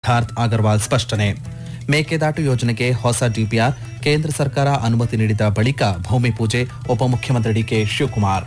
ಸಿದ್ಧಾರ್ಥ್ ಅಗರ್ವಾಲ್ ಸ್ಪಷ್ಟನೆ ಮೇಕೆದಾಟು ಯೋಜನೆಗೆ ಹೊಸ ಡಿಪಿಆರ್ ಕೇಂದ್ರ ಸರ್ಕಾರ ಅನುಮತಿ ನೀಡಿದ ಬಳಿಕ ಭೂಮಿ ಪೂಜೆ ಉಪಮುಖ್ಯಮಂತ್ರಿ ಡಿಕೆ ಶಿವಕುಮಾರ್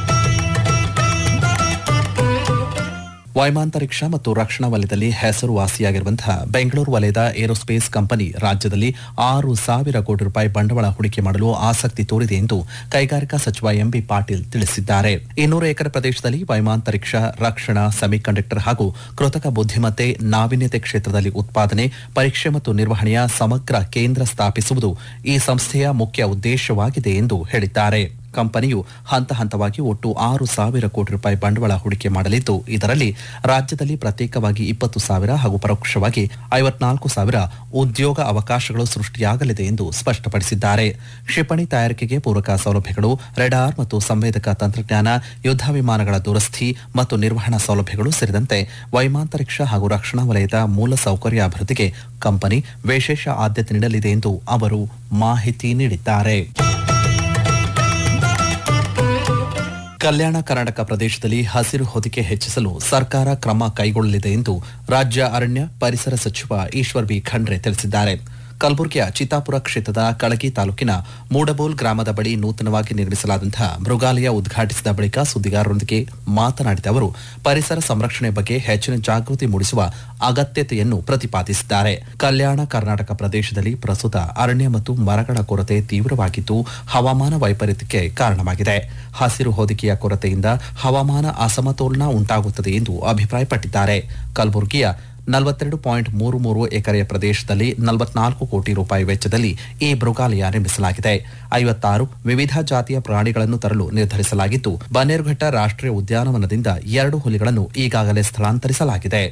ವೈಮಾಂತರಿಕ್ಷ ಮತ್ತು ರಕ್ಷಣಾ ವಲಯದಲ್ಲಿ ಹೆಸರುವಾಸಿಯಾಗಿರುವಂತಹ ಬೆಂಗಳೂರು ವಲಯದ ಏರೋಸ್ಪೇಸ್ ಕಂಪನಿ ರಾಜ್ಯದಲ್ಲಿ ಆರು ಸಾವಿರ ಕೋಟಿ ರೂಪಾಯಿ ಬಂಡವಾಳ ಹೂಡಿಕೆ ಮಾಡಲು ಆಸಕ್ತಿ ತೋರಿದೆ ಎಂದು ಕೈಗಾರಿಕಾ ಸಚಿವ ಎಂಬಿ ಪಾಟೀಲ್ ತಿಳಿಸಿದ್ದಾರೆ ಇನ್ನೂರು ಎಕರೆ ಪ್ರದೇಶದಲ್ಲಿ ವೈಮಾಂತರಿಕ್ಷ ರಕ್ಷಣಾ ಸೆಮಿಕಂಡಕ್ಟರ್ ಹಾಗೂ ಕೃತಕ ಬುದ್ಧಿಮತ್ತೆ ನಾವೀನ್ಯತೆ ಕ್ಷೇತ್ರದಲ್ಲಿ ಉತ್ಪಾದನೆ ಪರೀಕ್ಷೆ ಮತ್ತು ನಿರ್ವಹಣೆಯ ಸಮಗ್ರ ಕೇಂದ್ರ ಸ್ಥಾಪಿಸುವುದು ಈ ಸಂಸ್ಥೆಯ ಮುಖ್ಯ ಉದ್ದೇಶವಾಗಿದೆ ಎಂದು ಹೇಳಿದ್ದಾರೆ ಕಂಪನಿಯು ಹಂತ ಹಂತವಾಗಿ ಒಟ್ಟು ಆರು ಸಾವಿರ ಕೋಟಿ ರೂಪಾಯಿ ಬಂಡವಾಳ ಹೂಡಿಕೆ ಮಾಡಲಿದ್ದು ಇದರಲ್ಲಿ ರಾಜ್ಯದಲ್ಲಿ ಪ್ರತ್ಯೇಕವಾಗಿ ಇಪ್ಪತ್ತು ಸಾವಿರ ಹಾಗೂ ಪರೋಕ್ಷವಾಗಿ ಐವತ್ನಾಲ್ಕು ಸಾವಿರ ಉದ್ಯೋಗ ಅವಕಾಶಗಳು ಸೃಷ್ಟಿಯಾಗಲಿದೆ ಎಂದು ಸ್ಪಷ್ಟಪಡಿಸಿದ್ದಾರೆ ಕ್ಷಿಪಣಿ ತಯಾರಿಕೆಗೆ ಪೂರಕ ಸೌಲಭ್ಯಗಳು ರೆಡಾರ್ ಮತ್ತು ಸಂವೇದಕ ತಂತ್ರಜ್ಞಾನ ಯುದ್ಧ ವಿಮಾನಗಳ ದುರಸ್ತಿ ಮತ್ತು ನಿರ್ವಹಣಾ ಸೌಲಭ್ಯಗಳು ಸೇರಿದಂತೆ ವೈಮಾಂತರಿಕ್ಷ ಹಾಗೂ ರಕ್ಷಣಾ ವಲಯದ ಮೂಲ ಸೌಕರ್ಯ ಅಭಿವೃದ್ಧಿಗೆ ಕಂಪನಿ ವಿಶೇಷ ಆದ್ಯತೆ ನೀಡಲಿದೆ ಎಂದು ಅವರು ಮಾಹಿತಿ ನೀಡಿದ್ದಾರೆ ಕಲ್ಯಾಣ ಕರ್ನಾಟಕ ಪ್ರದೇಶದಲ್ಲಿ ಹಸಿರು ಹೊದಿಕೆ ಹೆಚ್ಚಿಸಲು ಸರ್ಕಾರ ಕ್ರಮ ಕೈಗೊಳ್ಳಲಿದೆ ಎಂದು ರಾಜ್ಯ ಅರಣ್ಯ ಪರಿಸರ ಸಚಿವ ಈಶ್ವರ್ ಬಿ ಖಂಡ್ರೆ ತಿಳಿಸಿದ್ದಾರೆ ಕಲಬುರಗಿಯ ಚಿತ್ತಾಪುರ ಕ್ಷೇತ್ರದ ಕಳಗಿ ತಾಲೂಕಿನ ಮೂಡಬೋಲ್ ಗ್ರಾಮದ ಬಳಿ ನೂತನವಾಗಿ ನಿರ್ಮಿಸಲಾದಂತಹ ಮೃಗಾಲಯ ಉದ್ಘಾಟಿಸಿದ ಬಳಿಕ ಸುದ್ದಿಗಾರರೊಂದಿಗೆ ಮಾತನಾಡಿದ ಅವರು ಪರಿಸರ ಸಂರಕ್ಷಣೆ ಬಗ್ಗೆ ಹೆಚ್ಚಿನ ಜಾಗೃತಿ ಮೂಡಿಸುವ ಅಗತ್ಯತೆಯನ್ನು ಪ್ರತಿಪಾದಿಸಿದ್ದಾರೆ ಕಲ್ಯಾಣ ಕರ್ನಾಟಕ ಪ್ರದೇಶದಲ್ಲಿ ಪ್ರಸ್ತುತ ಅರಣ್ಯ ಮತ್ತು ಮರಗಳ ಕೊರತೆ ತೀವ್ರವಾಗಿದ್ದು ಹವಾಮಾನ ವೈಪರೀತ್ಯಕ್ಕೆ ಕಾರಣವಾಗಿದೆ ಹಸಿರು ಹೊದಿಕೆಯ ಕೊರತೆಯಿಂದ ಹವಾಮಾನ ಅಸಮತೋಲನ ಉಂಟಾಗುತ್ತದೆ ಎಂದು ಅಭಿಪ್ರಾಯಪಟ್ಟಿದ್ದಾರೆ ಕಲಬುರಗಿಯ ನಲವತ್ತೆರಡು ಪಾಯಿಂಟ್ ಮೂರು ಮೂರು ಎಕರೆಯ ಪ್ರದೇಶದಲ್ಲಿ ನಲವತ್ನಾಲ್ಕು ಕೋಟಿ ರೂಪಾಯಿ ವೆಚ್ಚದಲ್ಲಿ ಈ ಮೃಗಾಲಯ ನಿರ್ಮಿಸಲಾಗಿದೆ ಐವತ್ತಾರು ವಿವಿಧ ಜಾತಿಯ ಪ್ರಾಣಿಗಳನ್ನು ತರಲು ನಿರ್ಧರಿಸಲಾಗಿದ್ದು ಬನ್ನೇರುಘಟ್ಟ ರಾಷ್ಟ್ರೀಯ ಉದ್ಯಾನವನದಿಂದ ಎರಡು ಹುಲಿಗಳನ್ನು ಈಗಾಗಲೇ ಸ್ಥಳಾಂತರಿಸಲಾಗಿದೆ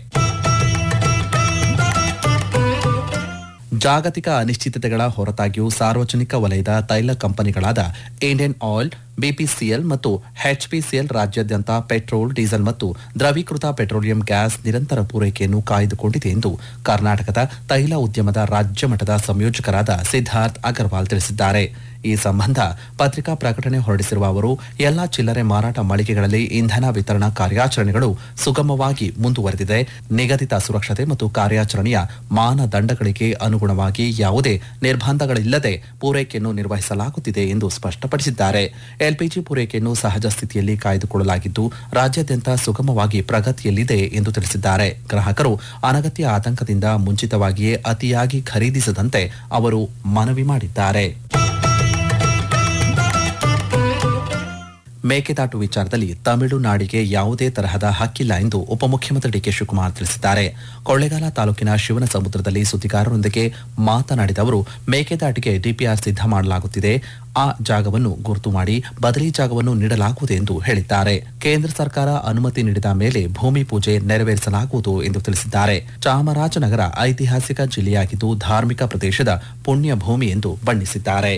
ಜಾಗತಿಕ ಅನಿಶ್ಚಿತತೆಗಳ ಹೊರತಾಗಿಯೂ ಸಾರ್ವಜನಿಕ ವಲಯದ ತೈಲ ಕಂಪನಿಗಳಾದ ಇಂಡಿಯನ್ ಆಯಿಲ್ ಬಿಪಿಸಿಎಲ್ ಮತ್ತು ಎಚ್ಪಿಸಿಎಲ್ ರಾಜ್ಯಾದ್ಯಂತ ಪೆಟ್ರೋಲ್ ಡೀಸೆಲ್ ಮತ್ತು ದ್ರವೀಕೃತ ಪೆಟ್ರೋಲಿಯಂ ಗ್ಯಾಸ್ ನಿರಂತರ ಪೂರೈಕೆಯನ್ನು ಕಾಯ್ದುಕೊಂಡಿದೆ ಎಂದು ಕರ್ನಾಟಕದ ತೈಲ ಉದ್ಯಮದ ರಾಜ್ಯ ಮಟ್ಟದ ಸಂಯೋಜಕರಾದ ಸಿದ್ಧಾರ್ಥ್ ಅಗರ್ವಾಲ್ ತಿಳಿಸಿದ್ದಾರೆ ಈ ಸಂಬಂಧ ಪತ್ರಿಕಾ ಪ್ರಕಟಣೆ ಹೊರಡಿಸಿರುವ ಅವರು ಎಲ್ಲಾ ಚಿಲ್ಲರೆ ಮಾರಾಟ ಮಳಿಗೆಗಳಲ್ಲಿ ಇಂಧನ ವಿತರಣಾ ಕಾರ್ಯಾಚರಣೆಗಳು ಸುಗಮವಾಗಿ ಮುಂದುವರೆದಿದೆ ನಿಗದಿತ ಸುರಕ್ಷತೆ ಮತ್ತು ಕಾರ್ಯಾಚರಣೆಯ ಮಾನದಂಡಗಳಿಗೆ ಅನುಗುಣವಾಗಿ ಯಾವುದೇ ನಿರ್ಬಂಧಗಳಿಲ್ಲದೆ ಪೂರೈಕೆಯನ್ನು ನಿರ್ವಹಿಸಲಾಗುತ್ತಿದೆ ಎಂದು ಸ್ಪಷ್ಟಪಡಿಸಿದ್ದಾರೆ ಎಲ್ಪಿಜಿ ಪೂರೈಕೆಯನ್ನು ಸಹಜ ಸ್ಥಿತಿಯಲ್ಲಿ ಕಾಯ್ದುಕೊಳ್ಳಲಾಗಿದ್ದು ರಾಜ್ಯಾದ್ಯಂತ ಸುಗಮವಾಗಿ ಪ್ರಗತಿಯಲ್ಲಿದೆ ಎಂದು ತಿಳಿಸಿದ್ದಾರೆ ಗ್ರಾಹಕರು ಅನಗತ್ಯ ಆತಂಕದಿಂದ ಮುಂಚಿತವಾಗಿಯೇ ಅತಿಯಾಗಿ ಖರೀದಿಸದಂತೆ ಅವರು ಮನವಿ ಮಾಡಿದ್ದಾರೆ ಮೇಕೆದಾಟು ವಿಚಾರದಲ್ಲಿ ತಮಿಳುನಾಡಿಗೆ ಯಾವುದೇ ತರಹದ ಹಕ್ಕಿಲ್ಲ ಎಂದು ಉಪಮುಖ್ಯಮಂತ್ರಿ ಡಿಕೆ ಶಿವಕುಮಾರ್ ತಿಳಿಸಿದ್ದಾರೆ ಕೊಳ್ಳೇಗಾಲ ತಾಲೂಕಿನ ಶಿವನ ಸಮುದ್ರದಲ್ಲಿ ಸುದ್ದಿಗಾರರೊಂದಿಗೆ ಮಾತನಾಡಿದ ಅವರು ಮೇಕೆದಾಟಿಗೆ ಡಿಪಿಆರ್ ಸಿದ್ಧ ಮಾಡಲಾಗುತ್ತಿದೆ ಆ ಜಾಗವನ್ನು ಗುರುತು ಮಾಡಿ ಬದಲಿ ಜಾಗವನ್ನು ನೀಡಲಾಗುವುದು ಎಂದು ಹೇಳಿದ್ದಾರೆ ಕೇಂದ್ರ ಸರ್ಕಾರ ಅನುಮತಿ ನೀಡಿದ ಮೇಲೆ ಭೂಮಿ ಪೂಜೆ ನೆರವೇರಿಸಲಾಗುವುದು ಎಂದು ತಿಳಿಸಿದ್ದಾರೆ ಚಾಮರಾಜನಗರ ಐತಿಹಾಸಿಕ ಜಿಲ್ಲೆಯಾಗಿದ್ದು ಧಾರ್ಮಿಕ ಪ್ರದೇಶದ ಪುಣ್ಯ ಭೂಮಿ ಎಂದು ಬಣ್ಣಿಸಿದ್ದಾರೆ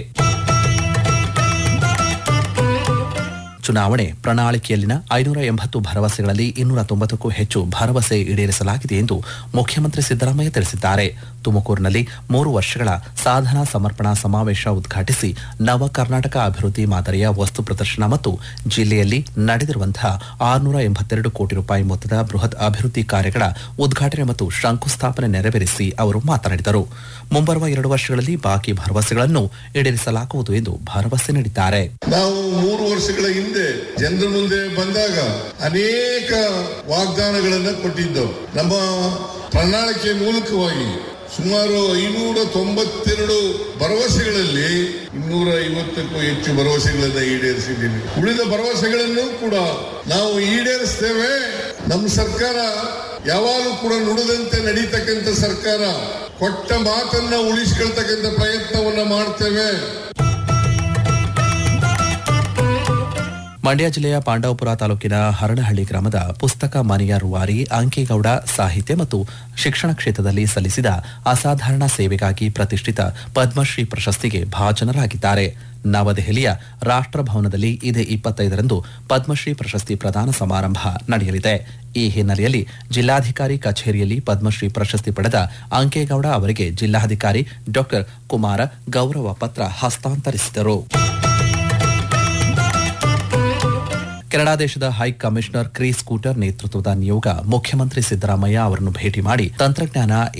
ಚುನಾವಣೆ ಪ್ರಣಾಳಿಕೆಯಲ್ಲಿನ ಐನೂರ ಎಂಬತ್ತು ಭರವಸೆಗಳಲ್ಲಿ ಇನ್ನೂರ ತೊಂಬತ್ತಕ್ಕೂ ಹೆಚ್ಚು ಭರವಸೆ ಈಡೇರಿಸಲಾಗಿದೆ ಎಂದು ಮುಖ್ಯಮಂತ್ರಿ ಸಿದ್ದರಾಮಯ್ಯ ತಿಳಿಸಿದ್ದಾರೆ ತುಮಕೂರಿನಲ್ಲಿ ಮೂರು ವರ್ಷಗಳ ಸಾಧನಾ ಸಮರ್ಪಣಾ ಸಮಾವೇಶ ಉದ್ಘಾಟಿಸಿ ನವ ಕರ್ನಾಟಕ ಅಭಿವೃದ್ಧಿ ಮಾದರಿಯ ವಸ್ತು ಪ್ರದರ್ಶನ ಮತ್ತು ಜಿಲ್ಲೆಯಲ್ಲಿ ನಡೆದಿರುವಂತಹ ಆರುನೂರ ಎಂಬತ್ತೆರಡು ಕೋಟಿ ರೂಪಾಯಿ ಮೊತ್ತದ ಬೃಹತ್ ಅಭಿವೃದ್ಧಿ ಕಾರ್ಯಗಳ ಉದ್ಘಾಟನೆ ಮತ್ತು ಶಂಕುಸ್ಥಾಪನೆ ನೆರವೇರಿಸಿ ಅವರು ಮಾತನಾಡಿದರು ಮುಂಬರುವ ಎರಡು ವರ್ಷಗಳಲ್ಲಿ ಬಾಕಿ ಭರವಸೆಗಳನ್ನು ಈಡೇರಿಸಲಾಗುವುದು ಎಂದು ಭರವಸೆ ನೀಡಿದ್ದಾರೆ ನಾವು ಮೂರು ವರ್ಷಗಳ ಹಿಂದೆ ಜನರ ಮುಂದೆ ಬಂದಾಗ ಅನೇಕ ವಾಗ್ದಾನಗಳನ್ನ ಕೊಟ್ಟಿದ್ದವು ನಮ್ಮ ಪ್ರಣಾಳಿಕೆ ಮೂಲಕವಾಗಿ ಸುಮಾರು ಐನೂರ ತೊಂಬತ್ತೆರಡು ಭರವಸೆಗಳಲ್ಲಿ ಇನ್ನೂರ ಐವತ್ತಕ್ಕೂ ಹೆಚ್ಚು ಭರವಸೆಗಳನ್ನ ಈಡೇರಿಸಿದ್ದೀವಿ ಉಳಿದ ಭರವಸೆಗಳನ್ನು ಕೂಡ ನಾವು ಈಡೇರಿಸ್ತೇವೆ ನಮ್ಮ ಸರ್ಕಾರ ಯಾವಾಗಲೂ ಕೂಡ ನುಡಿದಂತೆ ನಡೀತಕ್ಕಂಥ ಸರ್ಕಾರ ಕೊಟ್ಟ ಮಾತನ್ನ ಉಳಿಸ್ಕೊಳ್ತಕ್ಕಂಥ ಪ್ರಯತ್ನವನ್ನ ಮಾಡ್ತೇವೆ ಮಂಡ್ಯ ಜಿಲ್ಲೆಯ ಪಾಂಡವಪುರ ತಾಲೂಕಿನ ಹರಡಹಳ್ಳಿ ಗ್ರಾಮದ ಪುಸ್ತಕ ಮನೆಯ ರೂವಾರಿ ಅಂಕೇಗೌಡ ಸಾಹಿತ್ಯ ಮತ್ತು ಶಿಕ್ಷಣ ಕ್ಷೇತ್ರದಲ್ಲಿ ಸಲ್ಲಿಸಿದ ಅಸಾಧಾರಣ ಸೇವೆಗಾಗಿ ಪ್ರತಿಷ್ಠಿತ ಪದ್ಮಶ್ರೀ ಪ್ರಶಸ್ತಿಗೆ ಭಾಜನರಾಗಿದ್ದಾರೆ ನವದೆಹಲಿಯ ರಾಷ್ಟ್ರಭವನದಲ್ಲಿ ಇದೇ ಇಪ್ಪತ್ತೈದರಂದು ಪದ್ಮಶ್ರೀ ಪ್ರಶಸ್ತಿ ಪ್ರದಾನ ಸಮಾರಂಭ ನಡೆಯಲಿದೆ ಈ ಹಿನ್ನೆಲೆಯಲ್ಲಿ ಜಿಲ್ಲಾಧಿಕಾರಿ ಕಚೇರಿಯಲ್ಲಿ ಪದ್ಮಶ್ರೀ ಪ್ರಶಸ್ತಿ ಪಡೆದ ಅಂಕೇಗೌಡ ಅವರಿಗೆ ಜಿಲ್ಲಾಧಿಕಾರಿ ಡಾಕ್ಟರ್ ಕುಮಾರ ಗೌರವ ಪತ್ರ ಹಸ್ತಾಂತರಿಸಿದರು ಕೆನಡಾ ದೇಶದ ಹೈ ಕಮಿಷನರ್ ಕ್ರೀಸ್ ಸ್ಕೂಟರ್ ನೇತೃತ್ವದ ನಿಯೋಗ ಮುಖ್ಯಮಂತ್ರಿ ಸಿದ್ದರಾಮಯ್ಯ ಅವರನ್ನು ಭೇಟಿ ಮಾಡಿ ತಂತ್ರಜ್ಞಾನ